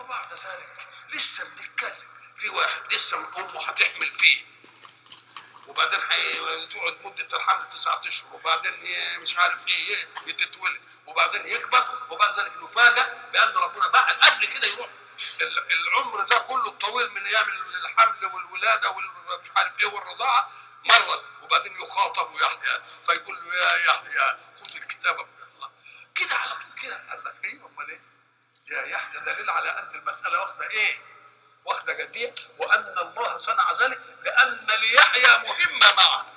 وبعد ذلك لسه بنتكلم في واحد لسه امه هتحمل فيه وبعدين هتقعد مده الحمل تسعة اشهر وبعدين ي- مش عارف ايه ي- تتولد وبعدين يكبر وبعد ذلك نفاجأ بان ربنا بعد قبل كده يروح ال- العمر ده كله الطويل من ايام الحمل والولاده والمش عارف ايه والرضاعه مرت وبعدين يخاطب ويحيى فيقول له يا يحيى خذ الكتاب من الله كده على طول كده قال لك ايه امال ايه؟ يا يحيى دليل على ان المساله واخده ايه؟ واخده جديه وان الله صنع ذلك لان ليحيى مهمه معه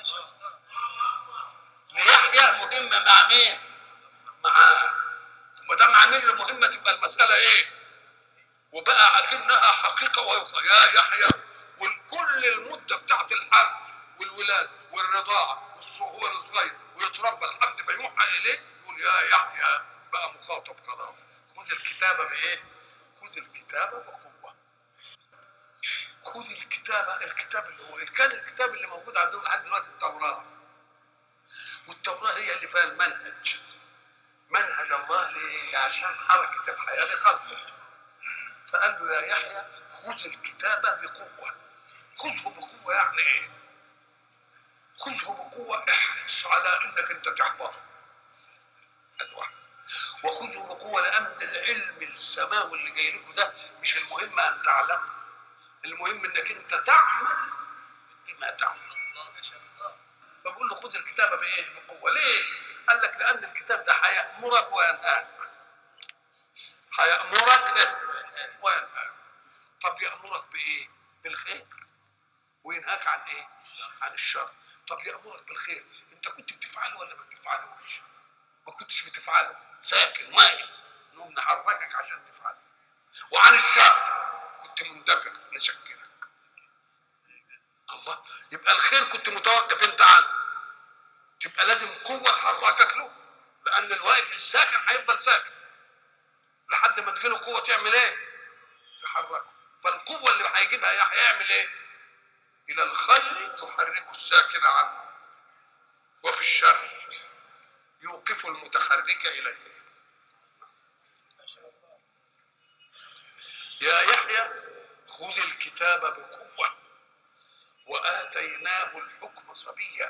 ليحيى مهمه مع مين؟ معاه وما دام عامل له مهمه تبقى المساله ايه؟ وبقى اكنها حقيقه ويخ... يا يحيى وكل المده بتاعت الحمل والولاده والرضاعه والصهور الصغير ويتربى لحد ما يوحى اليه يقول يا يحيى بقى مخاطب خلاص خذ الكتابه بايه؟ خذ الكتابه بقوه خذ الكتابه الكتاب اللي هو كان الكتاب اللي موجود عندهم لحد دلوقتي التوراه والتوراه هي اللي فيها المنهج منهج الله ليه؟ عشان حركه الحياه لخلقه فقال له يا يحيى خذ الكتاب بقوة خذه بقوة يعني ايه خذه بقوة احرص على انك انت تحفظه هذا واحد وخذه بقوة لأن العلم السماوي اللي جاي لكم ده مش المهم أن تعلم المهم انك انت تعمل بما تعمل فبقول له خذ الكتاب بايه؟ بقوة ليه؟ قال لك لأن الكتاب ده هيأمرك وينهاك هيأمرك وينهاك طب يأمرك بإيه؟ بالخير وينهاك عن إيه؟ عن الشر طب يأمرك بالخير أنت كنت بتفعله ولا ما بتفعلوش؟ ما كنتش بتفعله ساكن واقف نقوم نحركك عشان تفعله وعن الشر كنت مندفع نسكنك الله يبقى الخير كنت متوقف انت عنه تبقى لازم قوة تحركك له لأن الواقف الساكن هيفضل ساكن لحد ما تجيله قوة تعمل ايه؟ تحركه فالقوة اللي هيجيبها يحيى يعمل ايه؟ إلى الخير يحرك الساكن عنه وفي الشر يوقف المتحرك إليه يا يحيى خذ الكتاب بقوة وآتيناه الحكم صبيا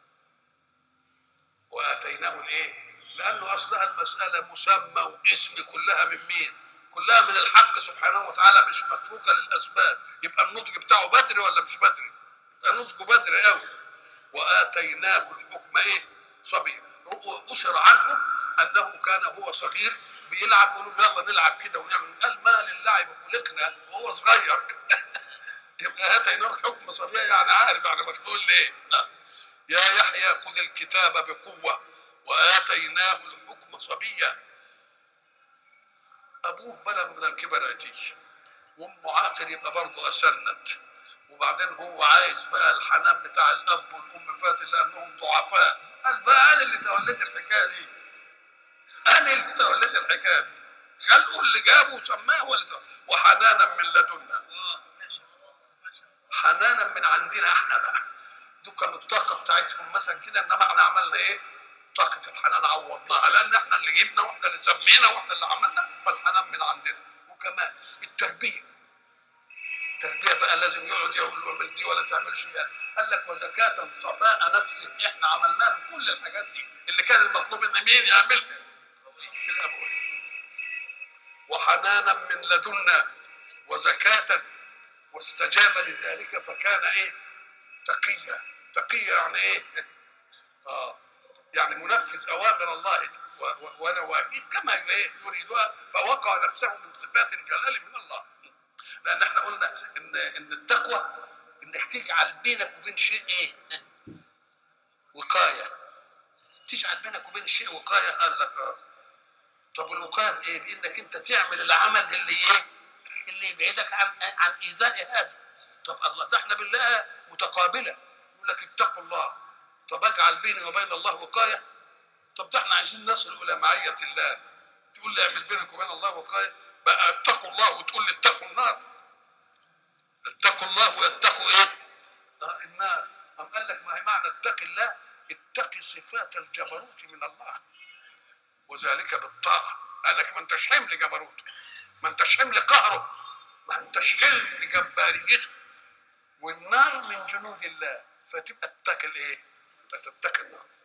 وآتيناه الإيه؟ لأنه أصلها المسألة مسمى واسم كلها من مين؟ كلها من الحق سبحانه وتعالى مش متروكة للأسباب يبقى النضج بتاعه بدري ولا مش بدري؟ يبقى نضجه بدري قوي وآتيناه الحكم إيه؟ صبيا أشر عنه أنه كان هو صغير بيلعب يقولوا له يلا نلعب كده ونعمل قال ما للعب خلقنا وهو صغير يبقى آتيناه الحكم صبيا يعني عارف يعني مشغول ليه؟ لا. يا يحيى خذ الكتاب بقوة وآتيناه الحكم صبيا أبوه بلغ من الكبر عتي وأمه عاقل يبقى برضه أسنت وبعدين هو عايز بقى الحنان بتاع الأب والأم فات لأنهم ضعفاء قال بقى أنا اللي توليت الحكاية دي أنا اللي توليت الحكاية دي خلقه اللي جابه وسماه هو اللي تولى. وحنانا من لدنا حنانا من عندنا احنا بقى دول كانوا الطاقه بتاعتهم مثلا كده انما احنا عملنا ايه؟ طاقه الحنان عوضناها لان احنا اللي جبنا واحنا اللي سمينا واحنا اللي عملنا فالحنان من عندنا وكمان التربيه التربيه بقى لازم يقعد يقول له اعمل دي ولا تعملش دي قال لك وزكاة صفاء نفس احنا عملنا له كل الحاجات دي اللي كان المطلوب ان مين يعملها؟ الابوين وحنانا من لدنا وزكاة واستجاب لذلك فكان ايه تقيا تقيا يعني ايه اه يعني منفذ اوامر الله و- و- ونواهيه كما ايه يريدها فوقع نفسه من صفات الجلال من الله لان احنا قلنا ان ان التقوى انك تجعل بينك وبين شيء ايه وقايه تجعل بينك وبين شيء وقايه قال لك آه. طب والوقايه بايه؟ بانك انت تعمل العمل اللي ايه؟ اللي يبعدك عن عن ايذاء هذا. طب الله ده احنا بالله متقابله يقول لك اتقوا الله. طب اجعل بيني وبين الله وقايه؟ طب ده احنا عايزين نصل الى معيه الله. تقول لي اعمل بينك وبين الله وقايه بقى اتقوا الله وتقول لي اتقوا النار. اتقوا الله ويتقوا ايه؟ اه النار. أم قال لك ما هي معنى اتق الله اتقي صفات الجبروت من الله. وذلك بالطاعة لأنك ما أنتش حمل جبروته ما انتش حمل قهره ما انتش حمل جباريته والنار من جنود الله فتبقى تتاكل ايه؟ فتتاكل نار